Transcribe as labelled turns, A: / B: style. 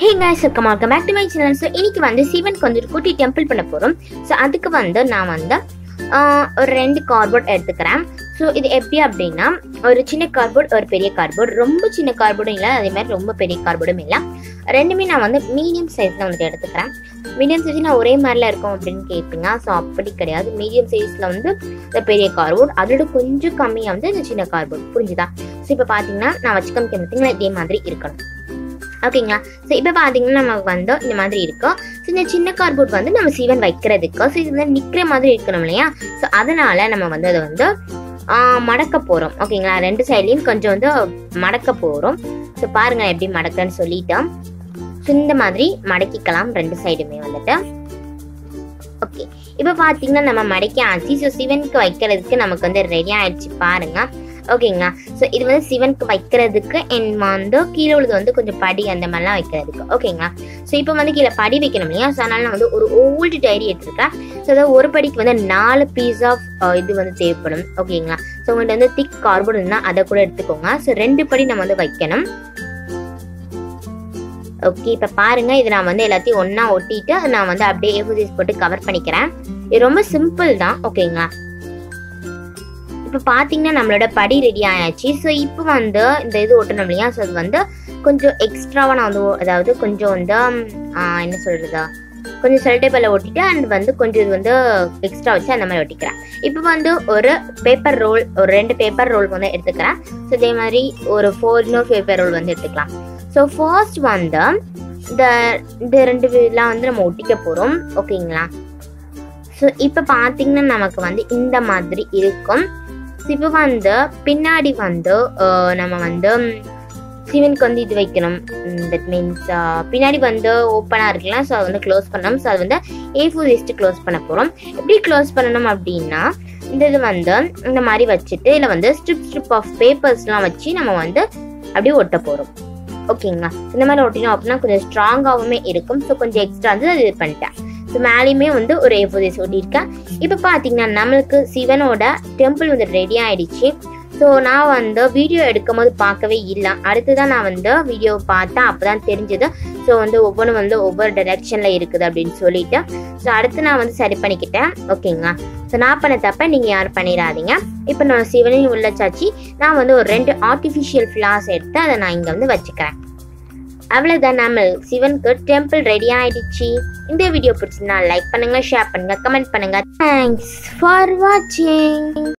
A: hey guys welcome welcome back to my channel so இன்னைக்கு வந்து சிவனுக்கு வந்து ஒரு குட்டி டெம்பிள் பண்ண போகிறோம் ஸோ அதுக்கு வந்து நான் வந்து ஆஹ், ஒரு ரெண்டு கார்போர்ட் எடுத்துக்கிறேன் ஸோ இது எப்படி அப்படின்னா ஒரு சின்ன கார்போர்ட் ஒரு பெரிய கார்போர்ட் ரொம்ப சின்ன கார்போர்டும் இல்லை அதே மாதிரி ரொம்ப பெரிய கார்போர்டும் இல்லை ரெண்டுமே நான் வந்து மீடியம் சைஸில் வந்துட்டு எடுத்துக்கிறேன் மீடியம் சைஸ் நான் ஒரே மாதிரில இருக்கும் அப்படின்னு கேட்பீங்க ஸோ அப்படி கிடையாது மீடியம் சைஸில் வந்து இந்த பெரிய கார்போர்ட் அதோட கொஞ்சம் கம்மியாக வந்து இந்த சின்ன கார்போர்ட் புரிஞ்சுதா ஸோ இப்போ பார்த்தீங்கன்னா நான் வச்சு காமிக்கிறேன் இதே மாதிரி இருக்கணும் ஓகேங்களா ஸோ இப்போ பார்த்தீங்கன்னா நமக்கு வந்து இந்த மாதிரி இருக்கும் ஸோ இந்த சின்ன கார்போர்ட் வந்து நம்ம சிவன் வைக்கிறதுக்கு ஸோ இது வந்து நிற்கிற மாதிரி இருக்கணும் இல்லையா ஸோ அதனால நம்ம வந்து அதை வந்து ஆ, மடக்க போகிறோம் ஓகேங்களா ரெண்டு சைட்லையும் கொஞ்சம் வந்து மடக்க போகிறோம் ஸோ பாருங்க எப்படி மடக்கன்னு சொல்லிட்டோம் ஸோ இந்த மாதிரி மடக்கிக்கலாம் ரெண்டு சைடுமே வந்துட்டு ஓகே இப்போ பார்த்தீங்கன்னா நம்ம மடக்கி ஆச்சு ஸோ சிவனுக்கு வைக்கிறதுக்கு நமக்கு வந்து ரெடி ஆயிடுச்சு பாருங்க ஓகேங்களா ஸோ இது வந்து சிவனுக்கு வைக்கிறதுக்கு என் வந்து கீழே உள்ளது வந்து கொஞ்சம் படி அந்த மாதிரிலாம் வைக்கிறதுக்கு ஓகேங்களா ஸோ இப்போ வந்து கீழே படி வைக்கணும் இல்லையா ஸோ அதனால நான் வந்து ஒரு ஓல்டு டைரி எடுத்திருக்கேன் ஸோ அதாவது ஒரு படிக்கு வந்து நாலு பீஸ் ஆஃப் இது வந்து தேவைப்படும் ஓகேங்களா ஸோ உங்கள்கிட்ட வந்து திக் கார்போர்ட் இருந்தால் அதை கூட எடுத்துக்கோங்க ஸோ ரெண்டு படி நம்ம வந்து வைக்கணும் ஓகே இப்போ பாருங்க இது நான் வந்து எல்லாத்தையும் ஒண்ணா ஒட்டிட்டு நான் வந்து அப்படியே ஏஃபோசிஸ் போட்டு கவர் பண்ணிக்கிறேன் இது ரொம்ப சிம்பிள் தான் ஓகேங்களா இப்போ பார்த்தீங்கன்னா நம்மளோட படி ரெடி ஆயாச்சு ஸோ இப்போ வந்து இந்த இது ஒட்டணும் இல்லையா ஸோ அது வந்து கொஞ்சம் எக்ஸ்ட்ராவாக நான் வந்து ஒ- அதாவது கொஞ்சம் வந்து ஆ, என்ன சொல்றது கொஞ்சம் செல்டேபிளில் ஒட்டிட்டு அண்ட் வந்து கொஞ்சம் இது வந்து எக்ஸ்ட்ரா வச்சு அந்த மாதிரி ஒட்டிக்கிறேன் இப்போ வந்து ஒரு பேப்பர் ரோல் ஒரு ரெண்டு பேப்பர் ரோல் வந்து எடுத்துக்கிறேன் ஸோ இதே மாதிரி ஒரு ஃபோர் இன்னொரு பேப்பர் ரோல் வந்து எடுத்துக்கலாம் ஸோ ஃபர்ஸ்ட் வந்து இந்த இந்த ரெண்டு இதெல்லாம் வந்து நம்ம ஒட்டிக்க போகிறோம் ஓகேங்களா ஸோ இப்போ பார்த்தீங்கன்னா நமக்கு வந்து இந்த மாதிரி இருக்கும் இப்போ வந்து பின்னாடி வந்து அஹ், நம்ம வந்து ம், சிவனுக்கு வந்து இது வைக்கணும் தட் மீன்ஸ் பின்னாடி வந்து ஓப்பனாக இருக்கலாம் ஸோ அதை வந்து க்ளோஸ் பண்ணணும் ஸோ அது வந்து ஏ ஃபோர் லிஸ்ட்டு க்ளோஸ் பண்ண போகிறோம் எப்படி க்ளோஸ் பண்ணணும் அப்படின்னா இந்த இது வந்து இந்த மாதிரி வச்சுட்டு இதில் வந்து ஸ்ட்ரிப் ஸ்ட்ரிப் ஆஃப் பேப்பர்ஸ்லாம் வச்சு நம்ம வந்து அப்படியே ஒட்ட போகிறோம் ஓகேங்களா இந்த மாதிரி ஒட்டினோம் அப்படின்னா கொஞ்சம் ஸ்ட்ராங்காகவுமே இருக்கும் ஸோ கொஞ்சம் எக்ஸ்ட்ரா வந்து அது இது பண்ணிட்டேன் ஸோ மேலேயுமே வந்து ஒரு ஏ ஃபோர் ஒட்டியிருக்கேன் இப்போ பார்த்தீங்கன்னா நம்மளுக்கு சிவனோட டெம்பிள் வந்து ரெடி ஆயிடுச்சு ஸோ நான் வந்து வீடியோ எடுக்கும் போது பார்க்கவே இல்லை அடுத்துதான் நான் வந்து வீடியோ பார்த்தேன் அப்போ தான் தெரிஞ்சது ஸோ வந்து ஒவ்வொன்றும் வந்து ஒவ்வொரு டைரெக்ஷனில் இருக்குது அப்படின்னு சொல்லிட்டு ஸோ அடுத்து நான் வந்து சரி பண்ணிக்கிட்டேன் ஓகேங்களா ஸோ நான் பண்ண தப்ப நீங்கள் யாரும் பண்ணிடாதீங்க இப்போ நான் சிவனையும் உள்ள சாச்சி நான் வந்து ஒரு ரெண்டு ஆர்டிஃபிஷியல் ஃப்ளார்ஸ் எடுத்து அதை நான் இங்கே வந்து வச்சுக்கிறேன் அவ்வளோதான் நம்ம சிவனுக்கு டெம்பிள் ரெடி ஆயிடுச்சு இந்த வீடியோ பிடிச்சிருந்தா லைக் பண்ணுங்க ஷேர் பண்ணுங்க கமெண்ட் பண்ணுங்க தேங்க்ஸ் ஃபார் வாட்சிங்